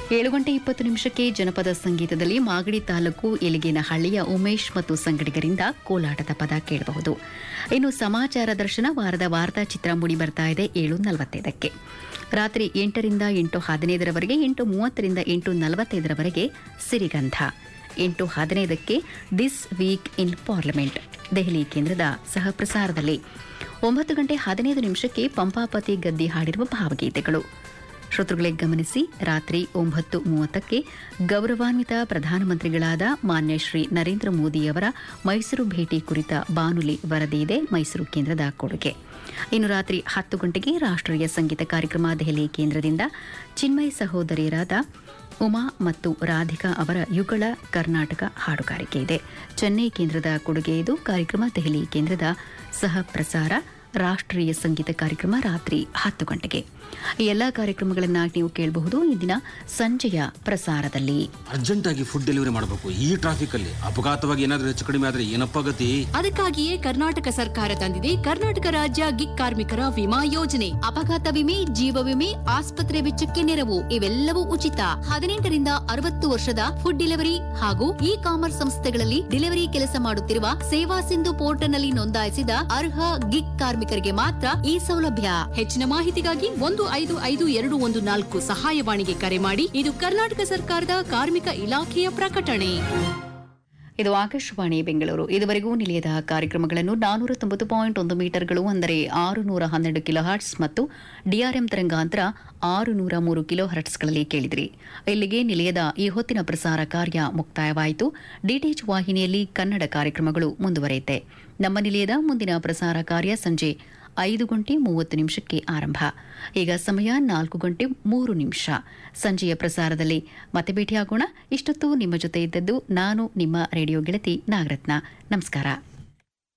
ಏಳು ಗಂಟೆ ಇಪ್ಪತ್ತು ನಿಮಿಷಕ್ಕೆ ಜನಪದ ಸಂಗೀತದಲ್ಲಿ ಮಾಗಡಿ ತಾಲೂಕು ಎಲಿಗೇನಹಳ್ಳಿಯ ಉಮೇಶ್ ಮತ್ತು ಸಂಗಡಿಗರಿಂದ ಕೋಲಾಟದ ಪದ ಕೇಳಬಹುದು ಇನ್ನು ಸಮಾಚಾರ ದರ್ಶನ ವಾರದ ವಾರ್ತಾ ಚಿತ್ರ ಮೂಡಿ ಬರ್ತಾ ಇದೆ ಏಳು ನಲವತ್ತೈದಕ್ಕೆ ರಾತ್ರಿ ಎಂಟರಿಂದ ಎಂಟು ಹದಿನೈದರವರೆಗೆ ಎಂಟು ಮೂವತ್ತರಿಂದ ಎಂಟು ನಲವತ್ತೈದರವರೆಗೆ ಸಿರಿಗಂಧ ಎಂಟು ಹದಿನೈದಕ್ಕೆ this week in parliament Delhi ಕೇಂದ್ರದ ಸಹ ಪ್ರಸಾರದಲ್ಲಿ ಒಂಬತ್ತು ಗಂಟೆ ಹದಿನೈದು ನಿಮಿಷಕ್ಕೆ ಪಂಪಾಪತಿ ಗದ್ದಿ ಹಾಡಿರುವ ಭಾವಗೀತೆಗಳು ಶ್ರೋತೃಗಳೇ ಗಮನಿಸಿ ರಾತ್ರಿ ಒಂಬತ್ತು ಮೂವತ್ತಕ್ಕೆ ಗೌರವಾನ್ವಿತ ಪ್ರಧಾನಮಂತ್ರಿಗಳಾದ ಮಾನ್ಯ ಶ್ರೀ ನರೇಂದ್ರ ಮೋದಿಯವರ ಮೈಸೂರು ಭೇಟಿ ಕುರಿತ ಬಾನುಲಿ ವರದಿ ಇದೆ ಮೈಸೂರು ಕೇಂದ್ರದ ಕೊಡುಗೆ ಇನ್ನು ರಾತ್ರಿ ಹತ್ತು ಗಂಟೆಗೆ ರಾಷ್ಟ್ರೀಯ ಸಂಗೀತ ಕಾರ್ಯಕ್ರಮ ದೆಹಲಿ ಕೇಂದ್ರದಿಂದ ಚಿನ್ಮಯ್ ಸಹೋದರಿಯರಾದ ಉಮಾ ಮತ್ತು ರಾಧಿಕಾ ಅವರ ಯುಗಳ ಕರ್ನಾಟಕ ಹಾಡುಗಾರಿಕೆ ಇದೆ ಚೆನ್ನೈ ಕೇಂದ್ರದ ಕೊಡುಗೆ ಇದು ಕಾರ್ಯಕ್ರಮ ದೆಹಲಿ ಕೇಂದ್ರದ ಸಹ ಪ್ರಸಾರ ರಾಷ್ಟ್ರೀಯ ಸಂಗೀತ ಕಾರ್ಯಕ್ರಮ ರಾತ್ರಿ ಹತ್ತು ಗಂಟೆಗೆ ಈ ಎಲ್ಲಾ ಕಾರ್ಯಕ್ರಮಗಳನ್ನು ನೀವು ಕೇಳಬಹುದು ಇಂದಿನ ಸಂಜೆಯ ಪ್ರಸಾರದಲ್ಲಿ ಅರ್ಜೆಂಟ್ ಆಗಿ ಫುಡ್ ಡೆಲಿವರಿ ಮಾಡಬೇಕು ಈ ಟ್ರಾಫಿಕ್ ಅಲ್ಲಿ ಅಪಘಾತವಾಗಿ ಏನಾದ್ರೂ ಹೆಚ್ಚು ಕಡಿಮೆ ಆದ್ರೆ ಏನಪ್ಪ ಗತಿ ಅದಕ್ಕಾಗಿಯೇ ಕರ್ನಾಟಕ ಸರ್ಕಾರ ತಂದಿದೆ ಕರ್ನಾಟಕ ರಾಜ್ಯ ಗಿಗ್ ಕಾರ್ಮಿಕರ ವಿಮಾ ಯೋಜನೆ ಅಪಘಾತ ವಿಮೆ ಜೀವ ವಿಮೆ ಆಸ್ಪತ್ರೆ ವೆಚ್ಚಕ್ಕೆ ನೆರವು ಇವೆಲ್ಲವೂ ಉಚಿತ ಹದಿನೆಂಟರಿಂದ ಅರವತ್ತು ವರ್ಷದ ಫುಡ್ ಡೆಲಿವರಿ ಹಾಗೂ ಇ ಕಾಮರ್ಸ್ ಸಂಸ್ಥೆಗಳಲ್ಲಿ ಡೆಲಿವರಿ ಕೆಲಸ ಮಾಡುತ್ತಿರುವ ಸೇವಾ ಸಿಂಧು ಪೋರ್ಟಲ್ನಲ್ಲಿ ನೋಂದಾಯಿಸಿದ ಅರ್ಹ ಗಿಗ್ ಕಾರ್ಮಿಕರಿಗೆ ಮಾತ್ರ ಈ ಸೌಲಭ್ಯ ಹೆಚ್ಚಿನ ಮಾಹಿತಿಗಾಗಿ ಒಂದು ಐದು ಐದು ಎರಡು ಒಂದು ನಾಲ್ಕು ಸಹಾಯವಾಣಿಗೆ ಕರೆ ಮಾಡಿ ಇದು ಕರ್ನಾಟಕ ಸರ್ಕಾರದ ಕಾರ್ಮಿಕ ಇಲಾಖೆಯ ಪ್ರಕಟಣೆ ಇದು ಆಕಾಶವಾಣಿ ಬೆಂಗಳೂರು ಇದುವರೆಗೂ ನಿಲಯದ ಕಾರ್ಯಕ್ರಮಗಳನ್ನು ನಾನೂರ ತೊಂಬತ್ತು ಪಾಯಿಂಟ್ ಒಂದು ಮೀಟರ್ಗಳು ಅಂದರೆ ಆರು ನೂರ ಹನ್ನೆರಡು ಕಿಲೋ ಹರ್ಟ್ಸ್ ಮತ್ತು ಡಿಆರ್ಎಂ ತರಂಗಾಂತರ ಆರು ನೂರ ಮೂರು ಕಿಲೋ ಹರ್ಟ್ಸ್ಗಳಲ್ಲಿ ಕೇಳಿದಿರಿ ಇಲ್ಲಿಗೆ ನಿಲಯದ ಈ ಹೊತ್ತಿನ ಪ್ರಸಾರ ಕಾರ್ಯ ಮುಕ್ತಾಯವಾಯಿತು ಡಿಟಿಎಚ್ ವಾಹಿನಿಯಲ್ಲಿ ಕನ್ನಡ ಕಾರ್ಯಕ್ರಮಗಳು ಮುಂದುವರೆಯುತ್ತೆ ನಮ್ಮ ನಿಲಯದ ಮುಂದಿನ ಪ್ರಸಾರ ಕಾರ್ಯ ಸಂಜೆ ಐದು ಗಂಟೆ ಮೂವತ್ತು ನಿಮಿಷಕ್ಕೆ ಆರಂಭ ಈಗ ಸಮಯ ನಾಲ್ಕು ಗಂಟೆ ಮೂರು ನಿಮಿಷ ಸಂಜೆಯ ಪ್ರಸಾರದಲ್ಲಿ ಮತ್ತೆ ಭೇಟಿಯಾಗೋಣ ಇಷ್ಟೊತ್ತು ನಿಮ್ಮ ಜೊತೆ ಇದ್ದದ್ದು ನಾನು ನಿಮ್ಮ ರೇಡಿಯೋ ಗೆಳತಿ ನಾಗರತ್ನ ನಮಸ್ಕಾರ